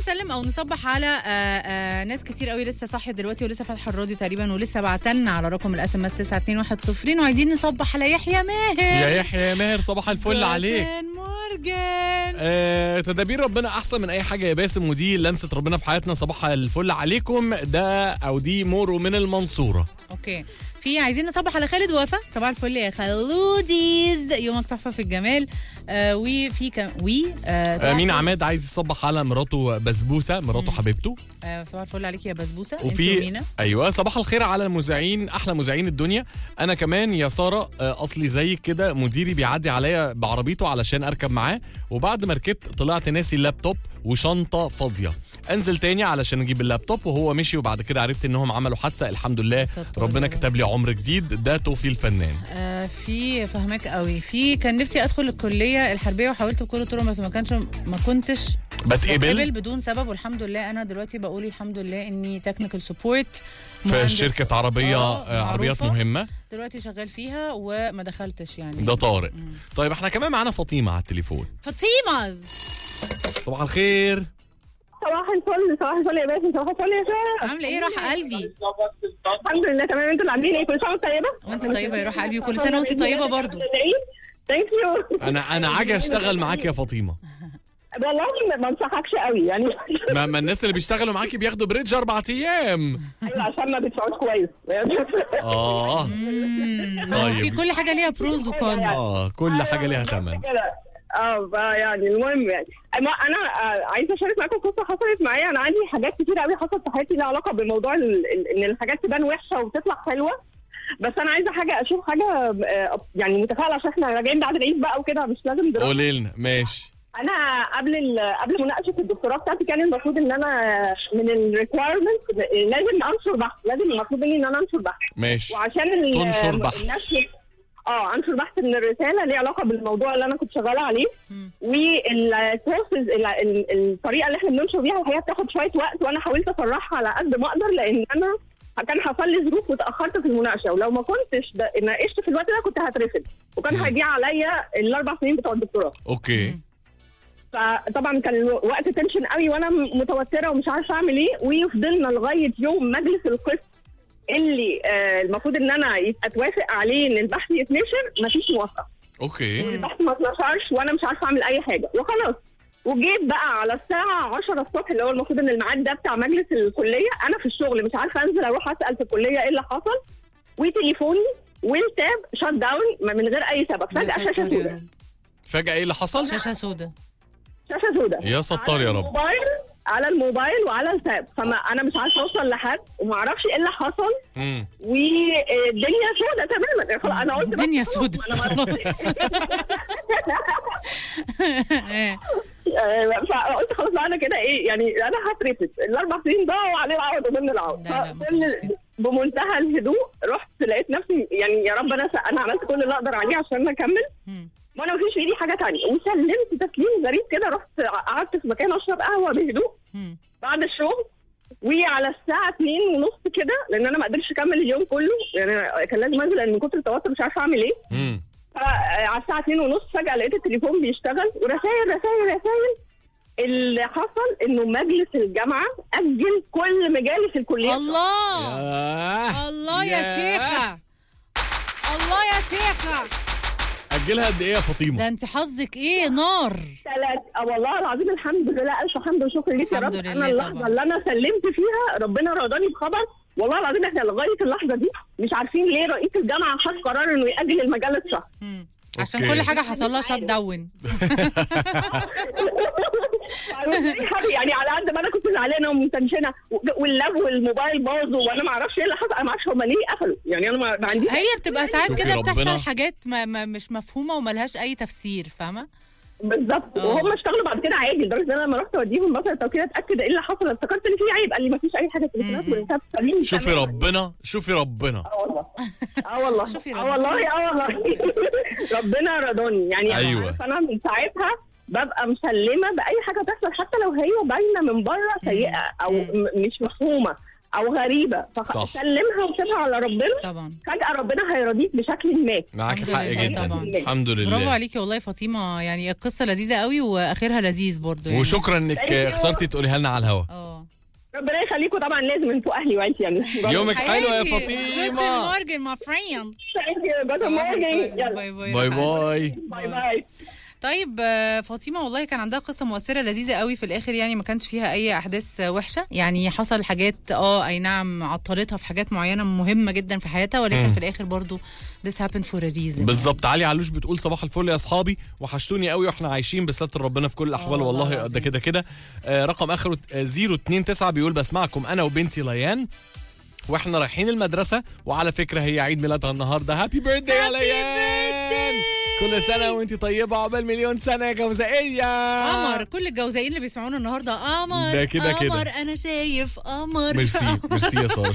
نسلم او نصبح على آه آه ناس كتير قوي لسه صاحيه دلوقتي ولسه فاتحه الراديو تقريبا ولسه بعتلنا على رقم الاس ام اس 92110 وعايزين نصبح على يحيى ماهر يا يحيى يا ماهر صباح الفل عليك جوتن مورجان آه، تدابير ربنا احسن من اي حاجه يا باسم ودي لمسه ربنا في حياتنا صباح الفل عليكم ده او دي مورو من المنصوره اوكي في عايزين نصبح على خالد وفا صباح الفل يا خلوديز يومك تحفه في الجمال آه وفي كم وي آه صباح امين الفل- عماد عايز يصبح على مراته بسبوسه مراته حبيبته آه صباح الفل عليك يا بسبوسه انت وفي ومينا ايوه صباح الخير على المذيعين احلى مذيعين الدنيا انا كمان يا ساره آه، اصلي زيك كده مديري بيعدي عليا بعربيته علشان اركب معاه وبعد ما ركبت طلعت ناسي اللابتوب وشنطه فاضيه انزل تاني علشان اجيب اللابتوب وهو مشي وبعد كده عرفت انهم عملوا حادثه الحمد لله ستار ربنا يا رب. كتب لي عمر جديد ده توفي الفنان آه في فهمك قوي في كان نفسي ادخل الكليه الحربيه وحاولت بكل الطرق بس ما كانش ما كنتش بتقبل بتقبل بدون سبب والحمد لله انا دلوقتي بقول الحمد لله اني تكنيكال سبورت في شركه عربيه آه، آه، عربيات معروفة. مهمه دلوقتي شغال فيها وما دخلتش يعني ده طارق طيب احنا كمان معانا فاطمه على التليفون فاطمه صباح الخير صباح الفل صباح الفل يا باسم صباح الفل يا شباب عامله ايه راح قلبي الحمد لله تمام انتوا اللي عاملين ايه كل سنه وانت طيبه وانت طيبه يا روح قلبي وكل سنه وانت طيبه برضو ثانك يو انا انا عاجي اشتغل معاك يا فاطمه والله ما- ما انصحكش قوي يعني ما, ما الناس اللي بيشتغلوا معاكي بياخدوا بريدج اربع ايام ايوه عشان ما بتدفعوش كويس اه ما هو في طيب كل حاجه ليها بروز وكونز اه كل حاجه ليها ثمن كده اه فيعني المهم يعني انا انا آه، عايزه اشارك معاكم قصه حصلت معايا انا عندي حاجات كتير قوي حصلت في حياتي لها علاقه بموضوع ال- ال- ان الحاجات تبان وحشه وتطلع حلوه بس انا عايزه حاجه اشوف حاجه آه، يعني متفائله عشان احنا راجعين بعد العيد بقى وكده مش لازم دراسه قولي لنا ماشي انا قبل ال- قبل مناقشه الدكتوراه بتاعتي كان المفروض ان انا من الريكوايرمنت لازم انشر بحث لازم المفروض مني ان انا انشر بحث ماشي وعشان ال- تنشر بحث. الناس اه انشر بحث من الرساله ليه علاقه بالموضوع اللي انا كنت شغاله عليه والبروسيس الطريقه اللي احنا بننشر بيها هي بتاخد شويه وقت وانا حاولت اسرعها على قد ما اقدر لان انا كان حصل لي ظروف وتاخرت في المناقشه ولو ما كنتش د- ناقشت في الوقت ده كنت هترفض وكان مم. هيضيع عليا الاربع سنين بتوع الدكتوراه اوكي فطبعا كان الوقت تنشن قوي وانا م- متوتره ومش عارفه اعمل ايه وفضلنا لغايه يوم مجلس القسم اللي آه المفروض ان انا يت- اتوافق عليه ان البحث يتنشر مفيش موافقه اوكي البحث ما اتنشرش وانا مش عارفه اعمل اي حاجه وخلاص وجيت بقى على الساعة 10 الصبح اللي هو المفروض ان الميعاد ده بتاع مجلس الكلية أنا في الشغل مش عارفة أنزل أروح أسأل في الكلية إيه اللي حصل وتليفوني والتاب شات داون من غير أي سبب يا فجأة شاشة ستار يا سوداء رب فجاه ايه اللي حصل شاشه سودا شاشة سوداء يا ستار يا على رب الموبايل على الموبايل وعلى التاب فما انا مش عارفه اوصل لحد وما اعرفش ايه اللي حصل مم. والدنيا سودة تماما خلاص انا قلت بس الدنيا خلاص، سودة أنا ما- إيه. آه، فقلت خلاص بقى انا كده ايه يعني انا هترفد الاربع سنين ضاعوا عليه العوض وضمن العوض لا، لا، ما فضمن- كانش كده. بمنتهى الهدوء رحت لقيت نفسي يعني يا رب انا س- انا عملت كل اللي اقدر عليه عشان اكمل مم. وانا مفيش في ايدي حاجه تانية وسلمت تسليم غريب كده رحت قعدت في مكان اشرب قهوه بهدوء مم. بعد الشغل وعلى الساعة اتنين ونص كده لأن أنا ما قدرتش أكمل اليوم كله يعني كان لازم أنزل لأن من كتر التوتر مش عارفة أعمل إيه مم. فعلى الساعة اتنين ونص فجأة لقيت التليفون بيشتغل ورسائل رسائل رسائل اللي حصل إنه مجلس الجامعة أجل كل مجالس الكلية الله ياه. الله يا ياه. شيخه الله يا شيخه اجلها قد ايه يا فاطمه ده انت حظك ايه نار ثلاث آه والله العظيم الحمد لله ألف حمد وشكر ليك يا رب الحمد لله أنا اللحظة طبعا. اللي أنا سلمت فيها ربنا رضاني بخبر والله العظيم احنا لغايه اللحظه دي مش عارفين ليه رئيس الجامعه خد قرار انه ياجل المجله شهر مم. عشان أوكي. كل حاجه حصل لها شات داون يعني على قد ما انا كنت زعلانه ومتنشنه واللاب والموبايل باظوا وانا ما اعرفش ايه اللي حصل انا ما اعرفش هم ليه قفلوا يعني انا ما ما عنديش هي بتبقى ساعات شوفي كده ربنا. بتحصل حاجات ما ما مش مفهومه وملهاش اي تفسير فاهمه بالظبط اه. وهم اشتغلوا بعد كده عادي لدرجه ان انا لما رحت اوديهم بصر التوكيل اتاكد ايه اللي حصل افتكرت ان في عيب قال لي ما فيش اي حاجه تليفونات مم. والحساب سليم شوفي تمام. ربنا شوفي ربنا اه والله اه والله شوفي اه ربنا. والله اه والله ربنا رضاني يعني أيوة. أيوة. انا من ساعتها ببقى مسلمه باي حاجه تحصل حتى لو هي باينه من بره سيئه او مم. م- مش مفهومه او غريبه صح. فسلمها وسيبها على ربنا طبعا فجاه ربنا هيرضيك بشكل ما معاك الحمد حق لله جدا طبعا. الحمد برافو لله عليكي والله يا فاطمه يعني القصه لذيذه قوي واخرها لذيذ برضو يعني وشكرا انك Thank you. اخترتي تقوليها لنا على الهوا اه ربنا يخليكم طبعا لازم انتوا اهلي وعيلتي يعني يومك حلو يا حياتي. فاطمه Guten Morgen, my friend. جود مورنينج يلا باي باي باي باي باي باي طيب آه، فاطمه والله كان عندها قصه مؤثره لذيذه قوي في الاخر يعني ما كانش فيها اي احداث آه، وحشه يعني حصل حاجات اه اي نعم عطلتها في حاجات معينه مهمه جدا في حياتها ولكن في الاخر برضو this happened for a reason بالظبط علي علوش بتقول صباح الفل يا اصحابي وحشتوني قوي واحنا عايشين بستر ربنا في كل الاحوال آه، والله والله ده العظيم. كده كده آه، رقم اخره آه، 029 بيقول بسمعكم انا وبنتي ليان واحنا رايحين المدرسه وعلى فكره هي عيد ميلادها النهارده هابي بيرثدي يا ليان كل سنه وانت طيبه عقبال مليون سنه يا جوزائيه قمر كل الجوزائيين اللي بيسمعونا النهارده قمر ده كده كده. قمر انا شايف قمر ميرسي ميرسي يا ساره